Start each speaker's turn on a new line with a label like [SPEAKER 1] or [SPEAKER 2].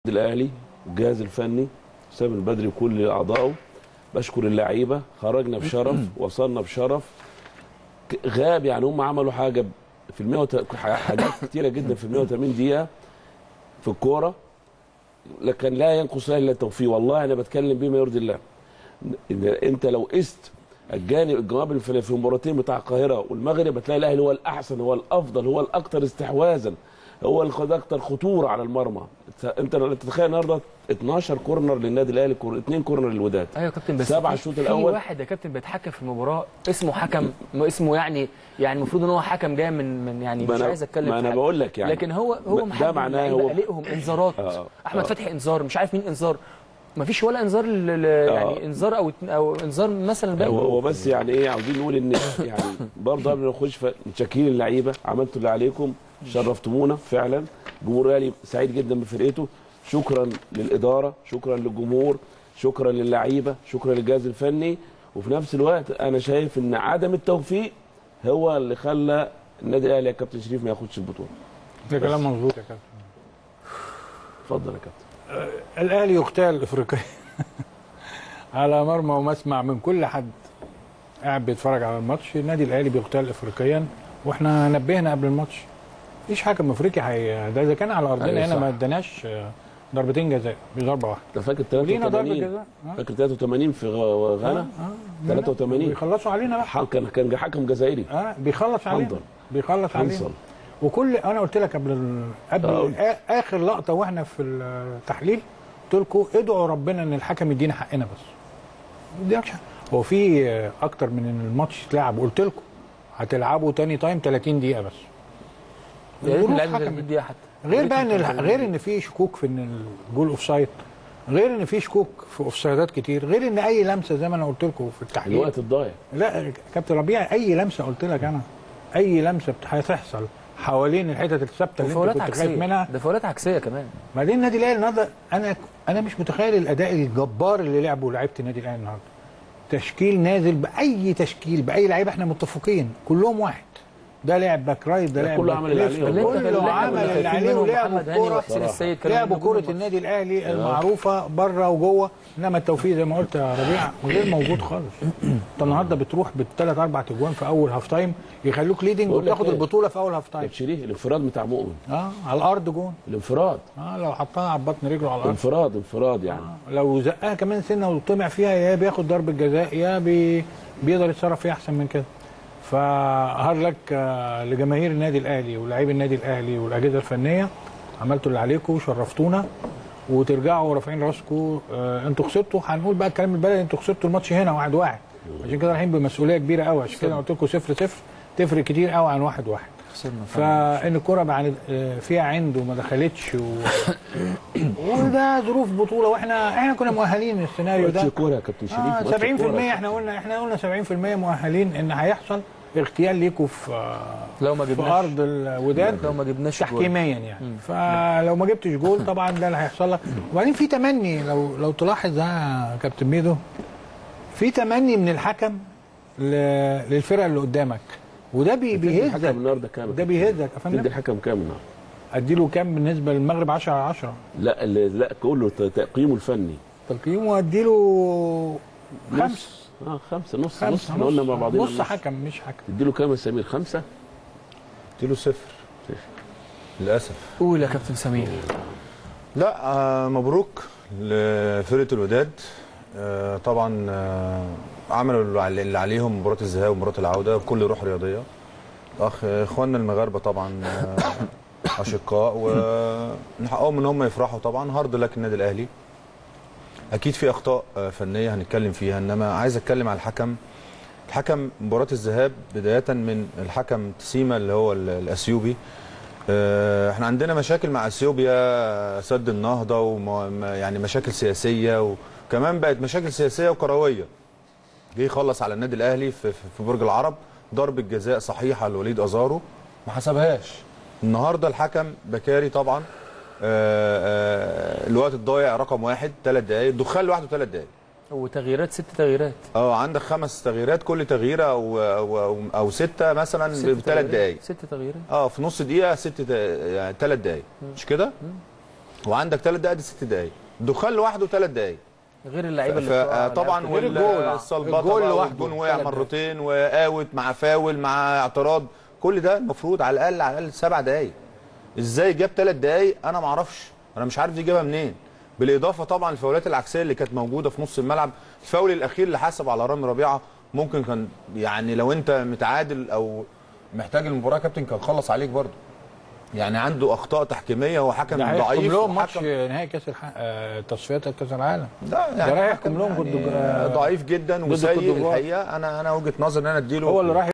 [SPEAKER 1] الاهلي والجهاز الفني حسام البدري وكل اعضائه بشكر اللعيبه خرجنا بشرف وصلنا بشرف ك- غاب يعني هم عملوا حاجه في ال 100 حاجات كتيره جدا في ال 180 دقيقه في الكوره لكن لا ينقص الا التوفيق والله انا بتكلم بما يرضي الله إن انت لو قست الجانب الجواب الفني في المباراتين بتاع القاهره والمغرب هتلاقي الاهلي هو الاحسن هو الافضل هو الاكثر استحواذا هو الاكثر خطوره على المرمى انت لو تتخيل النهارده 12 كورنر للنادي الاهلي كور... 2 كورنر للوداد
[SPEAKER 2] ايوه يا كابتن بس
[SPEAKER 1] سبعة
[SPEAKER 2] في-
[SPEAKER 1] الشوط
[SPEAKER 2] في
[SPEAKER 1] الأول.
[SPEAKER 2] واحد يا كابتن بيتحكم في المباراه اسمه حكم ما اسمه يعني يعني المفروض ان هو حكم جاي من من يعني
[SPEAKER 1] ما
[SPEAKER 2] مش
[SPEAKER 1] أنا-
[SPEAKER 2] عايز اتكلم
[SPEAKER 1] ما
[SPEAKER 2] في
[SPEAKER 1] أنا
[SPEAKER 2] حاجة.
[SPEAKER 1] بقول لك يعني.
[SPEAKER 2] لكن هو هو
[SPEAKER 1] ده
[SPEAKER 2] محدد
[SPEAKER 1] معناه
[SPEAKER 2] اللعيبة،
[SPEAKER 1] هو-
[SPEAKER 2] قلقهم انذارات
[SPEAKER 1] آه،
[SPEAKER 2] احمد
[SPEAKER 1] آه.
[SPEAKER 2] فتحي انذار مش عارف مين انذار ما فيش ولا انذار لل- يعني انذار او او انذار مثلا بقى
[SPEAKER 1] هو هو بس يعني ايه عاوزين نقول ان يعني برضه قبل ما نخش ف- متشكرين اللعيبه عملتوا اللي عليكم شرفتمونا فعلا جمهور الاهلي سعيد جدا بفرقته شكرا للاداره شكرا للجمهور شكرا للعيبه شكرا للجهاز الفني وفي نفس الوقت انا شايف ان عدم التوفيق هو اللي خلى النادي الاهلي يا كابتن شريف ما ياخدش البطوله
[SPEAKER 3] ده كلام مظبوط يا كابتن
[SPEAKER 1] اتفضل يا كابتن
[SPEAKER 3] الاهلي يغتال افريقيا على مرمى ومسمع من كل حد قاعد بيتفرج على الماتش النادي الاهلي بيغتال افريقيا واحنا نبهنا قبل الماتش مفيش حكم افريقي حي... ده اذا كان على ارضنا
[SPEAKER 1] أيوة
[SPEAKER 3] هنا
[SPEAKER 1] صح.
[SPEAKER 3] ما اداناش آه، ضربتين جزاء بضربه واحده
[SPEAKER 1] انت فاكر
[SPEAKER 3] ولينا ضربه
[SPEAKER 1] 83
[SPEAKER 3] جزاء آه.
[SPEAKER 1] فاكر 83 في غ- غانا
[SPEAKER 3] آه.
[SPEAKER 1] 83
[SPEAKER 3] بيخلصوا علينا بقى
[SPEAKER 1] ح- كان كان حكم جزائري
[SPEAKER 3] اه بيخلص علينا
[SPEAKER 1] حنظل.
[SPEAKER 3] بيخلص علينا
[SPEAKER 1] حنصل
[SPEAKER 3] وكل انا قلت لك قبل ال... قبل
[SPEAKER 1] آه.
[SPEAKER 3] آ- اخر لقطه واحنا في التحليل قلت لكم ادعوا ربنا ان الحكم يدينا حقنا بس ما يديناش حق. هو في آه، اكتر من ان الماتش يتلعب قلت لكم هتلعبوا تاني تايم 30 دقيقه بس
[SPEAKER 2] يا ريت
[SPEAKER 3] ظروف
[SPEAKER 2] اللعيبه
[SPEAKER 3] حكم.
[SPEAKER 2] تدي دي حتى
[SPEAKER 3] غير بقى ان الح- غير ان في شكوك في ان الجول اوف سايد غير ان في شكوك في اوف سايدات كتير غير ان اي لمسه زي ما انا قلت لكم في التحليل
[SPEAKER 1] الوقت الضايع
[SPEAKER 3] لا كابتن ربيع اي لمسه قلت لك انا اي لمسه بت- هتحصل حوالين الحتت الثابته اللي انت
[SPEAKER 2] وفاولات
[SPEAKER 3] كنت خايف
[SPEAKER 2] عكسيه
[SPEAKER 3] منها
[SPEAKER 2] ده فاولات عكسيه كمان
[SPEAKER 3] بعدين النادي الاهلي النهارده انا انا مش متخيل الاداء الجبار اللي لعبه لعيبه النادي الاهلي النهارده تشكيل نازل باي تشكيل باي لعيبه احنا متفقين كلهم واحد ده لعب باك رايت ده
[SPEAKER 1] ده
[SPEAKER 3] لعب
[SPEAKER 1] كله
[SPEAKER 3] باك
[SPEAKER 1] عمل اللي
[SPEAKER 3] ليفت،
[SPEAKER 1] عليه
[SPEAKER 2] اللي انت
[SPEAKER 1] والله.
[SPEAKER 3] كله
[SPEAKER 2] اللي
[SPEAKER 3] عمل
[SPEAKER 2] احنا
[SPEAKER 3] اللي
[SPEAKER 2] كنا
[SPEAKER 3] عليه
[SPEAKER 2] منهم
[SPEAKER 3] ولعبوا
[SPEAKER 2] محمد هاني
[SPEAKER 3] الكوره
[SPEAKER 2] وحسين السيد كانوا
[SPEAKER 3] لعبوا
[SPEAKER 2] من ضمن
[SPEAKER 3] كرة
[SPEAKER 2] الماتش.
[SPEAKER 3] النادي الاهلي المعروفه بره وجوه انما التوفيق زي ما قلت يا ربيع غير موجود خالص انت النهارده بتروح بالثلاث اربع اجوان في اول هاف تايم يخلوك ليدنج
[SPEAKER 1] بقول لك
[SPEAKER 3] وتاخد
[SPEAKER 1] ايه؟
[SPEAKER 3] البطوله في اول هاف تايم
[SPEAKER 1] كابتن شريف الانفراد بتاع مؤمن
[SPEAKER 3] اه على الارض جون
[SPEAKER 1] الانفراد
[SPEAKER 3] اه لو حطها على بطن رجله على الارض
[SPEAKER 1] انفراد انفراد يعني
[SPEAKER 3] لو زقها كمان سنه وطمع فيها يا بياخد ضربه جزاء يا بي بيقدر يتصرف فيها احسن من كده فهارد لك آه، لجماهير النادي الاهلي ولاعيب النادي الاهلي والاجهزه الفنيه عملتوا اللي عليكم وشرفتونا وترجعوا رافعين راسكم آه انتوا خسرتوا هنقول بقى الكلام البلدي انتوا خسرتوا الماتش هنا واحد واحد عشان كده رايحين بمسؤوليه كبيره قوي عشان كده قلت لكم صفر صفر تفرق كتير قوي عن واحد واحد
[SPEAKER 2] خسرنا
[SPEAKER 3] فان الكره بعد فيها عند وما دخلتش و... وده ظروف بطوله واحنا احنا كنا مؤهلين السيناريو ده
[SPEAKER 1] ماتش كوره يا كابتن شريف
[SPEAKER 3] آه
[SPEAKER 1] ماتش
[SPEAKER 3] 70%
[SPEAKER 1] كورة.
[SPEAKER 3] احنا قلنا احنا قلنا 70% مؤهلين ان هيحصل اغتيال ليكوا في
[SPEAKER 2] لو ما
[SPEAKER 3] في
[SPEAKER 2] جبناش
[SPEAKER 3] ارض الوداد
[SPEAKER 2] لو ما جبناش جول.
[SPEAKER 3] تحكيميا يعني فلو ما جبتش جول طبعا ده اللي هيحصل لك وبعدين في تمني لو لو تلاحظ يا كابتن ميدو في تمني من الحكم ل- للفرقه اللي قدامك وده بي
[SPEAKER 1] تدي الحكم
[SPEAKER 3] بيهزك
[SPEAKER 1] النهارده كام
[SPEAKER 3] ده بيهزك يا
[SPEAKER 1] تدي
[SPEAKER 3] فندم
[SPEAKER 1] الحكم كام النهارده
[SPEAKER 3] اديله كام بالنسبه للمغرب 10 على 10
[SPEAKER 1] لا اللي- لا كله ت- تقييمه الفني
[SPEAKER 3] تقييمه اديله خمسه
[SPEAKER 1] نص اه خمسه نص نص
[SPEAKER 3] خمسه
[SPEAKER 1] احنا قلنا مع بعضنا
[SPEAKER 3] نص حكم مش حكم
[SPEAKER 1] تديله كام يا سمير خمسه
[SPEAKER 4] اديله صفر للاسف
[SPEAKER 2] قول يا كابتن سمير
[SPEAKER 4] لا آه مبروك لفرقه الوداد آه طبعا آه عملوا اللي علي- اللي عليهم مباراه الذهاب ومباراه العوده بكل روح رياضيه اخ اخواننا المغاربه طبعا آه اشقاء ونحققهم ان هم يفرحوا طبعا هارد لك النادي الاهلي اكيد في اخطاء آه، فنيه هنتكلم فيها انما عايز اتكلم على الحكم الحكم مباراه الذهاب بدايه من الحكم تسيما اللي هو ال- الاثيوبي آه، احنا عندنا مشاكل مع اثيوبيا سد النهضه وم... يعني مشاكل سياسيه وكمان بقت مشاكل سياسيه وكرويه جه يخلص على النادي الاهلي في, في في برج العرب ضربه جزاء صحيحه لوليد ازارو ما حسبهاش النهارده الحكم بكاري طبعا آه، آه، الوقت الضايع رقم واحد ثلاث دقائق الدخان لوحده ثلاث دقائق
[SPEAKER 2] وتغييرات ست تغييرات
[SPEAKER 4] اه عندك خمس تغييرات كل تغييره او او, أو سته مثلا
[SPEAKER 2] ست
[SPEAKER 4] بثلاث
[SPEAKER 2] تغييرات.
[SPEAKER 4] دقائق
[SPEAKER 2] ست تغييرات
[SPEAKER 4] اه في نص دقيقه ست دا... يعني ثلاث دقائق مش كده؟ وعندك ثلاث دقائق دي ست دقائق الدخان لوحده ثلاث دقائق
[SPEAKER 2] غير اللعيبه اللي بتوع-
[SPEAKER 4] طبعا
[SPEAKER 3] غير الجول.
[SPEAKER 4] والصلبطه
[SPEAKER 3] الجول
[SPEAKER 4] بقى
[SPEAKER 3] لوحده
[SPEAKER 4] والجون وقع
[SPEAKER 3] ثلاث دقايق.
[SPEAKER 4] مرتين واوت مع فاول مع اعتراض كل ده المفروض على الاقل على الاقل سبع دقائق ازاي جاب ثلاث دقائق انا ما اعرفش انا مش عارف دي جابها منين بالاضافه طبعا الفاولات العكسيه اللي كانت موجوده في نص الملعب الفاول الاخير اللي حسب على رامي ربيعه ممكن كان يعني لو انت متعادل او محتاج المباراه يا كابتن كان خلص عليك برضه يعني عنده اخطاء تحكيميه هو حكم
[SPEAKER 3] ده هيحكم
[SPEAKER 4] ضعيف
[SPEAKER 3] لهم ماتش
[SPEAKER 4] وحكم-
[SPEAKER 3] نهائي كاس الح... آه، تصفيات كاس العالم
[SPEAKER 4] لا
[SPEAKER 3] ده رايح يحكم لهم
[SPEAKER 4] يعني
[SPEAKER 3] ضد-
[SPEAKER 4] ضعيف جدا
[SPEAKER 3] ضد
[SPEAKER 4] وسيء
[SPEAKER 3] كوت ديفوار.
[SPEAKER 4] الحقيقه انا انا وجهه نظري ان انا اديله
[SPEAKER 3] هو اللي راح